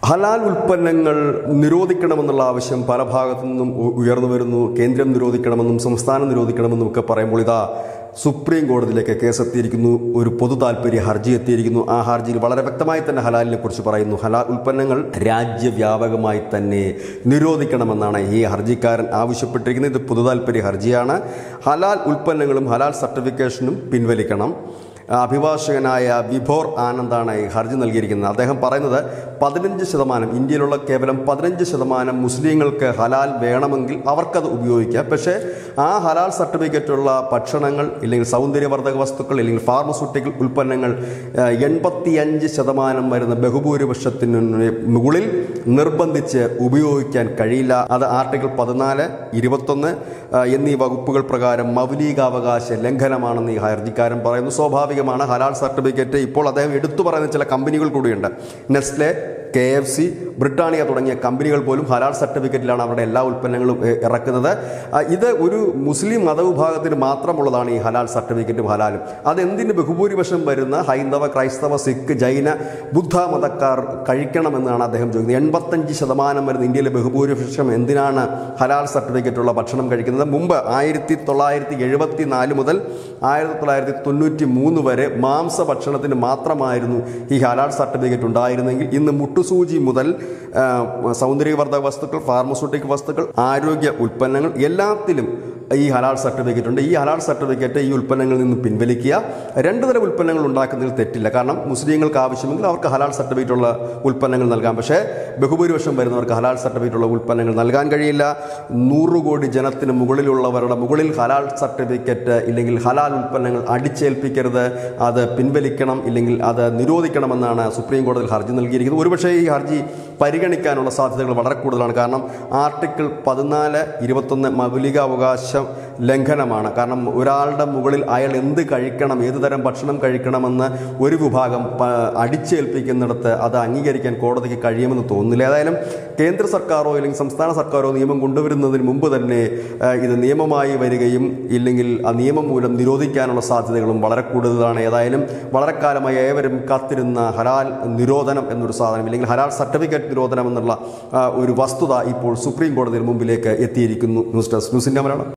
ഹലാൽ ഉൽപ്പന്നങ്ങൾ നിരോധിക്കണമെന്നുള്ള ആവശ്യം പല ഭാഗത്തു നിന്നും ഉ- ഉയർന്നു വരുന്നു കേന്ദ്രം നിരോധിക്കണമെന്നും സംസ്ഥാനം നിരോധിക്കണമെന്നും ഒക്കെ പറയുമ്പോൾ ഇതാ സുപ്രീം കോടതിയിലേക്ക് കേസ് എത്തിയിരിക്കുന്നു ഒരു പൊതു താല്പര്യ ഹർജി എത്തിയിരിക്കുന്നു ആ ഹർജിയിൽ വളരെ വ്യക്തമായി തന്നെ ഹലാലിനെ കുറിച്ച് പറയുന്നു ഹലാൽ ഉൽപ്പന്നങ്ങൾ രാജ്യവ്യാപകമായി തന്നെ നിരോധിക്കണമെന്നാണ് ഈ ഹർജിക്കാരൻ ആവശ്യപ്പെട്ടിരിക്കുന്നത് ഇത് പൊതു താല്പര്യ ഹർജിയാണ് ഹലാൽ ഉൽപ്പന്നങ്ങളും ഹലാൽ സർട്ടിഫിക്കേഷനും പിൻവലിക്കണം അഭിഭാഷകനായ വിഭോർ ആനന്ദാണ് ഈ ഹർജി നൽകിയിരിക്കുന്നത് അദ്ദേഹം പറയുന്നത് പതിനഞ്ച് ശതമാനം ഇന്ത്യയിലുള്ള കേവലം പതിനഞ്ച് ശതമാനം മുസ്ലിങ്ങൾക്ക് ഹലാൽ വേണമെങ്കിൽ അവർക്കത് ഉപയോഗിക്കാം പക്ഷേ ആ ഹലാൽ സർട്ടിഫിക്കറ്റുള്ള ഭക്ഷണങ്ങൾ ഇല്ലെങ്കിൽ സൗന്ദര്യവർദ്ധക വസ്തുക്കൾ ഇല്ലെങ്കിൽ ഫാർമസ്യൂട്ടിക്കൽ ഉൽപ്പന്നങ്ങൾ എൺപത്തിയഞ്ച് ശതമാനം വരുന്ന ബഹുഭൂരിപക്ഷത്തിന് മുകളിൽ നിർബന്ധിച്ച് ഉപയോഗിക്കാൻ കഴിയില്ല അത് ആർട്ടിക്കിൾ പതിനാല് ഇരുപത്തൊന്ന് ആ, എന്നീ വകുപ്പുകൾ പ്രകാരം മൗലികാവകാശ ലംഘനമാണെന്ന് ഈ ഹർജിക്കാരൻ പറയുന്നു സ്വാഭാവികമാണ് ഹലാൽ സർട്ടിഫിക്കറ്റ് ഇപ്പോൾ അദ്ദേഹം എടുത്തു പറയുന്ന ചില കമ്പനികൾ കൂടിയുണ്ട് Nestle K F C Britannia തുടങ്ങിയ കമ്പനികൾ പോലും ഹലാൽ സർട്ടിഫിക്കറ്റിലാണ് അവരുടെ എല്ലാ ഉൽപ്പന്നങ്ങളും ഏ, ഇറക്കുന്നത് ആ, ഇത് ഒരു മുസ്ലിം മതവിഭാഗത്തിന് മാത്രമുള്ളതാണ് ഈ ഹലാൽ സർട്ടിഫിക്കറ്റും ഹലാലും അതെന്തിന് ബഹുഭൂരിപക്ഷം വരുന്ന ഹൈന്ദവ ക്രൈസ്തവ സിഖ് ജൈന ബുദ്ധ മതക്കാർ കഴിക്കണമെന്നാണ് അദ്ദേഹം ചോദിക്കുന്നത് എൺപത്തഞ്ച് ശതമാനം വരുന്ന ഇന്ത്യയിലെ ബഹുഭൂരിപക്ഷം എന്തിനാണ് ഹലാൽ സർട്ടിഫിക്കറ്റുള്ള ഭക്ഷണം കഴിക്കുന്നത് മുമ്പ് ആയിരത്തി തൊള്ളായിരത്തി എഴുപത്തി നാല് മുതൽ ആയിരത്തി തൊള്ളായിരത്തി തൊണ്ണൂറ്റി മൂന്ന് വരെ മാംസ ഭക്ഷണത്തിന് മാത്രമായിരുന്നു ഈ ഹലാൽ സർട്ടിഫിക്കറ്റ് ഉണ്ടായിരുന്നെങ്കിൽ ഇന്ന് മുട്ടുസൂചി മുതൽ ആ, സൗന്ദര്യവർദ്ധക വസ്തുക്കൾ ഫാർമസ്യൂട്ടിക് വസ്തുക്കൾ ആരോഗ്യ ഉൽപ്പന്നങ്ങൾ എല്ലാത്തിലും ഈ ഹലാൽ സർട്ടിഫിക്കറ്റ് ഉണ്ട് ഈ ഹലാൽ സർട്ടിഫിക്കറ്റ് ഈ ഉൽപ്പന്നങ്ങളിൽ നിന്ന് പിൻവലിക്കുക രണ്ട് തരം ഉൽപ്പന്നങ്ങൾ ഉണ്ടാക്കുന്നതിൽ തെറ്റില്ല കാരണം മുസ്ലിങ്ങൾക്ക് ആവശ്യമെങ്കിൽ അവർക്ക് ഹലാൽ സർട്ടിഫിക്കറ്റ് ഉള്ള ഉൽപ്പന്നങ്ങൾ നൽകാം പക്ഷേ ബഹുഭൂരിപക്ഷം വരുന്നവർക്ക് ഹലാൽ സർട്ടിഫിക്കറ്റ് ഉള്ള ഉൽപ്പന്നങ്ങൾ നൽകാൻ കഴിയില്ല നൂറ് കോടി ജനത്തിന് മുകളിലുള്ളവരുടെ മുകളിൽ ഹലാൽ സർട്ടിഫിക്കറ്റ് ഇല്ലെങ്കിൽ ഹലാൽ ഉൽപ്പന്നങ്ങൾ അടിച്ചേൽപ്പിക്കരുത് അത് പിൻവലിക്കണം ഇല്ലെങ്കിൽ അത് നിരോധിക്കണമെന്നാണ് സുപ്രീം കോടതിയിൽ ഹർജി നൽകിയിരിക്കുന്നത് ഒരുപക്ഷേ ഈ ഹർജി പരിഗണിക്കാനുള്ള സാധ്യതകൾ വളരെ കൂടുതലാണ് കാരണം ആർട്ടിക്കിൾ പതിനാല് ഇരുപത്തൊന്ന് മൗലികാവകാശ ലംഘനമാണ് കാരണം ഒരാളുടെ മുകളിൽ അയാൾ എന്ത് കഴിക്കണം ഏത് തരം ഭക്ഷണം കഴിക്കണമെന്ന് ഒരു വിഭാഗം പ- അടിച്ചേൽപ്പിക്കുന്നിടത്ത് അത് അംഗീകരിക്കാൻ കോടതിക്ക് കഴിയുമെന്ന് തോന്നുന്നില്ല ഏതായാലും കേന്ദ്ര സർക്കാരോ അല്ലെങ്കിൽ സംസ്ഥാന സർക്കാരോ നിയമം കൊണ്ടുവരുന്നതിന് മുമ്പ് തന്നെ ആ, ഇത് നിയമമായി വരികയും ഇല്ലെങ്കിൽ ആ നിയമം മൂലം നിരോധിക്കാനുള്ള സാധ്യതകളും വളരെ കൂടുതലാണ് ഏതായാലും വളരെ കാലമായി ഏവരും കാത്തിരുന്ന ഹലാൽ നിരോധനം എന്നൊരു സാധനം ഇല്ലെങ്കിൽ ഹലാൽ സർട്ടിഫിക്കറ്റ് നിരോധനം എന്നുള്ള ആ, ഒരു വസ്തുത ഇപ്പോൾ സുപ്രീം കോടതിയിൽ മുമ്പിലേക്ക് എത്തിയിരിക്കുന്നു news desk news India Malayalam